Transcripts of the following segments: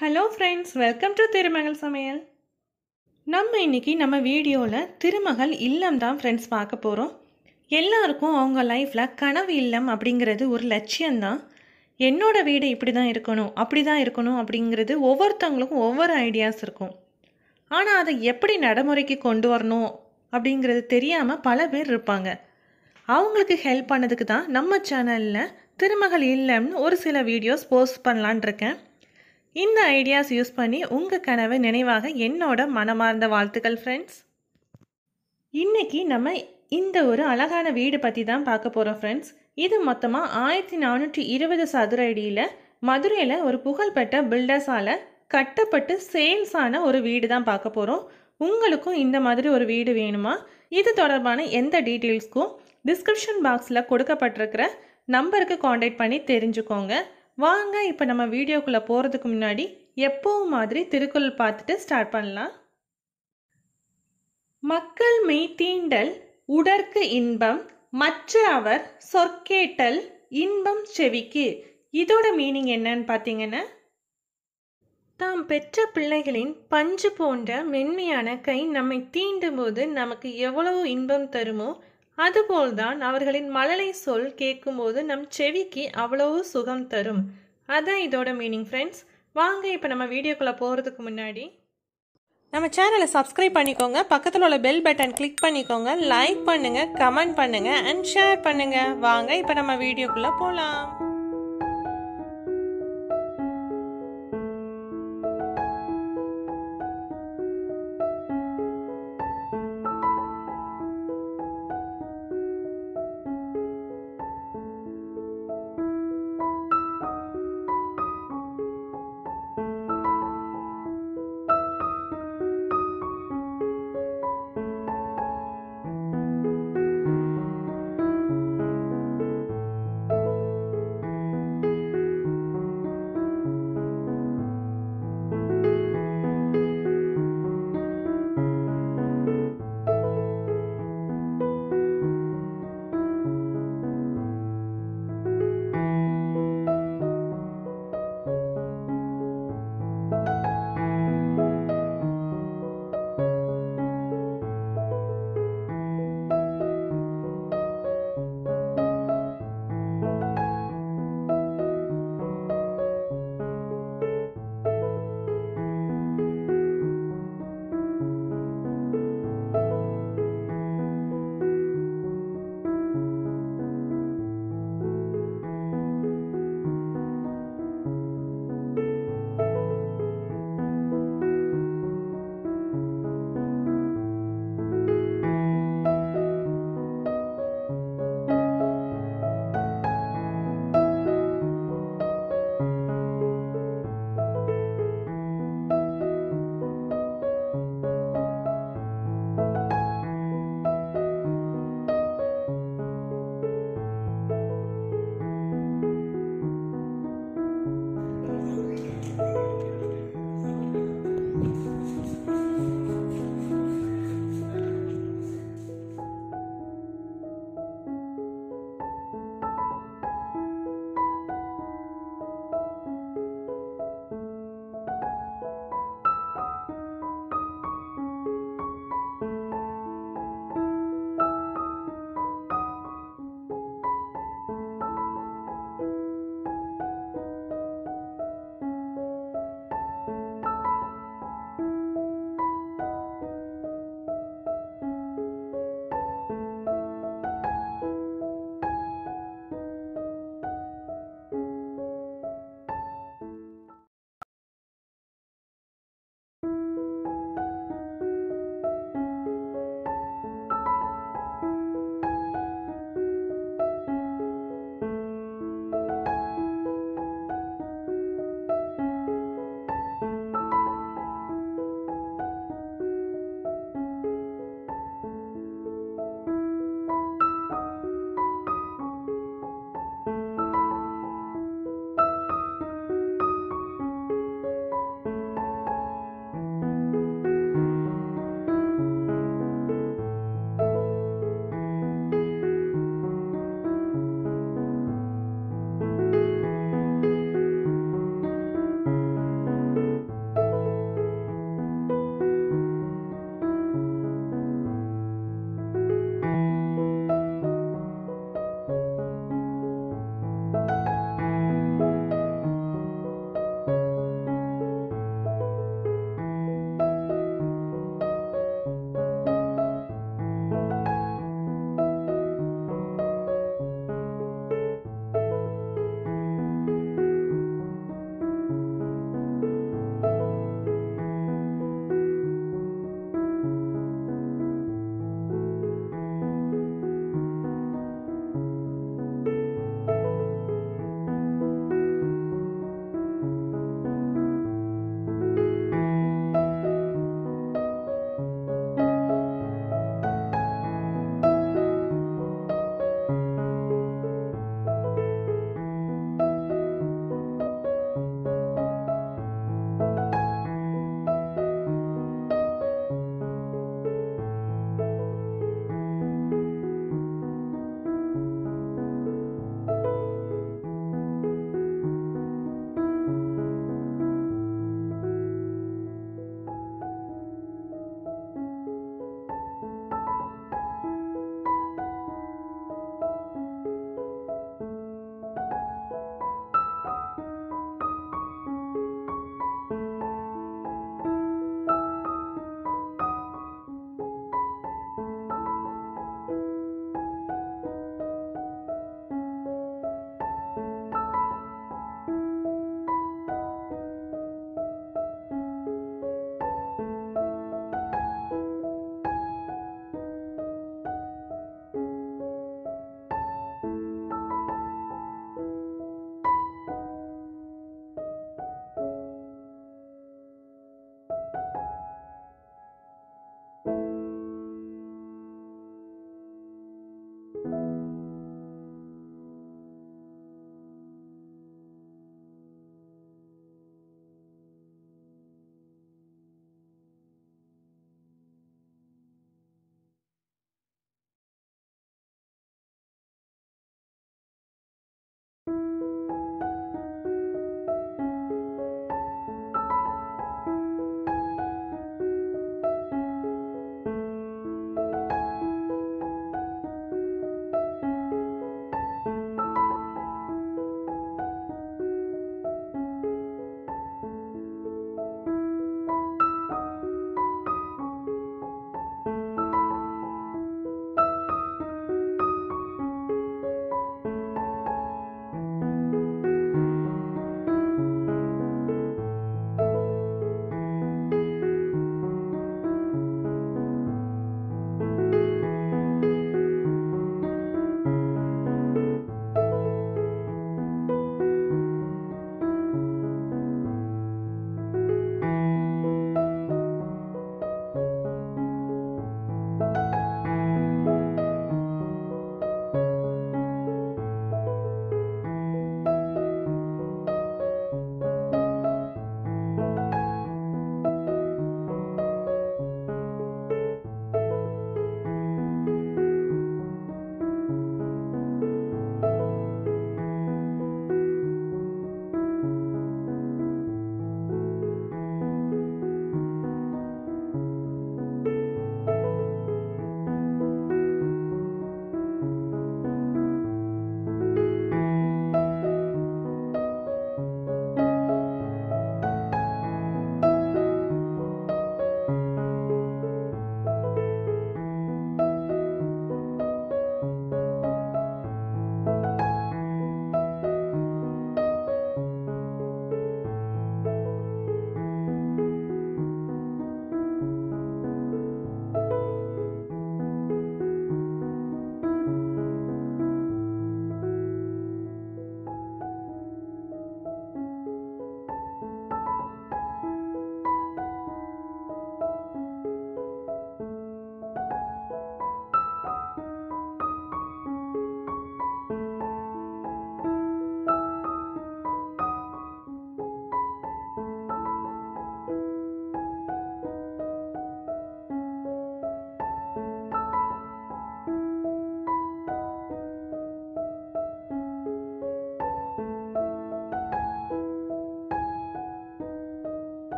hello friends welcome to திருமகள் சமையல் நம்ம இன்னைக்கு நம்ம வீடியோவில் திருமகள் இல்லம் தான் ஃப்ரெண்ட்ஸ் பார்க்க போகிறோம் எல்லாருக்கும் அவங்க லைஃப்பில் கனவு இல்லம் அப்படிங்கிறது ஒரு லட்சியம்தான் என்னோட வீடு இப்படி தான் இருக்கணும் அப்படி தான் இருக்கணும் அப்படிங்கிறது ஒவ்வொருத்தவங்களுக்கும் ஒவ்வொரு ஐடியாஸ் இருக்கும் ஆனால் அதை எப்படி நடைமுறைக்கு கொண்டு வரணும் அப்படிங்கிறது தெரியாமல் பல பேர் இருப்பாங்க அவங்களுக்கு ஹெல்ப் பண்ணதுக்கு தான் நம்ம சேனலில் திருமகள் இல்லம்னு ஒரு சில வீடியோஸ் போஸ்ட் பண்ணலான் இருக்கேன் இந்த ஐடியாஸ் யூஸ் பண்ணி உங்கள் கனவு நினைவாக என்னோட மனமார்ந்த வாழ்த்துக்கள் ஃப்ரெண்ட்ஸ் இன்னைக்கு நம்ம இந்த ஒரு அழகான வீடு பற்றி தான் பார்க்க போகிறோம் ஃப்ரெண்ட்ஸ் இது மொத்தமாக ஆயிரத்தி நானூற்றி இருபது சதுர அடியில் மதுரையில் ஒரு புகழ்பெற்ற பில்டர்ஸால் கட்டப்பட்டு சேல்ஸ் ஆன ஒரு வீடு தான் பார்க்க போகிறோம் உங்களுக்கும் இந்த மாதிரி ஒரு வீடு வேணுமா இது தொடர்பான எந்த டீட்டெயில்ஸ்க்கும் டிஸ்கிரிப்ஷன் பாக்ஸில் கொடுக்கப்பட்டிருக்கிற நம்பருக்கு காண்டாக்ட் பண்ணி தெரிஞ்சுக்கோங்க வாங்க இப்போ நம்ம வீடியோக்குள்ளே போகிறதுக்கு முன்னாடி எப்பவும் மாதிரி திருக்குறள் பார்த்துட்டு ஸ்டார்ட் பண்ணலாம் மக்கள் மெய்தீண்டல் உடற்கு இன்பம் மற்ற அவர் சொற்கேட்டல் இன்பம் செவிக்கு இதோட மீனிங் என்னன்னு பார்த்தீங்கன்னா தாம் பெற்ற பிள்ளைகளின் பஞ்சு போன்ற மென்மையான கை நம்மை தீண்டும் போது நமக்கு எவ்வளவு இன்பம் தருமோ அதுபோல்தான் அவர்களின் மழலை சொல் கேட்கும்போது நம் செவிக்கு அவ்வளவு சுகம் தரும் அதான் இதோட மீனிங் ஃப்ரெண்ட்ஸ் வாங்க இப்போ நம்ம வீடியோக்குள்ளே போகிறதுக்கு முன்னாடி நம்ம சேனலை சப்ஸ்கிரைப் பண்ணிக்கோங்க பக்கத்தில் உள்ள பெல் பட்டன் கிளிக் பண்ணிக்கோங்க லைக் பண்ணுங்க கமெண்ட் பண்ணுங்க அண்ட் ஷேர் பண்ணுங்க வாங்க இப்போ நம்ம வீடியோக்குள்ளே போகலாம்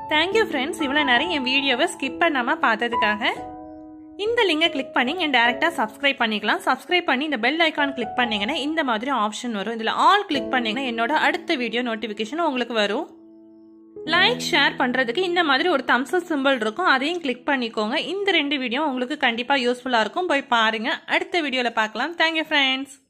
தேங்க்யூ ஃப்ரெண்ட்ஸ் இவ்வளோ நேரம் என் வீடியோவை ஸ்கிப் பண்ணாமல் பார்த்ததுக்காக இந்த லிங்கை கிளிக் பண்ணி நீங்கள் டேரெக்டாக சப்ஸ்கிரைப் பண்ணிக்கலாம் சப்ஸ்கிரைப் பண்ணி இந்த பெல் ஐக்கான் கிளிக் பண்ணீங்கன்னா இந்த மாதிரி ஆப்ஷன் வரும் இதில் ஆல் கிளிக் பண்ணீங்கன்னா என்னோட அடுத்த வீடியோ நோட்டிஃபிகேஷன் உங்களுக்கு வரும் லைக் ஷேர் பண்ணுறதுக்கு இந்த மாதிரி ஒரு தம்ஸ்அப் சிம்பிள் இருக்கும் அதையும் கிளிக் பண்ணிக்கோங்க இந்த ரெண்டு வீடியோ உங்களுக்கு கண்டிப்பாக யூஸ்ஃபுல்லாக இருக்கும் போய் பாருங்கள் அடுத்த வீடியோவில் பார்க்கலாம் தேங்க்யூ ஃப்ரெண்ட்ஸ்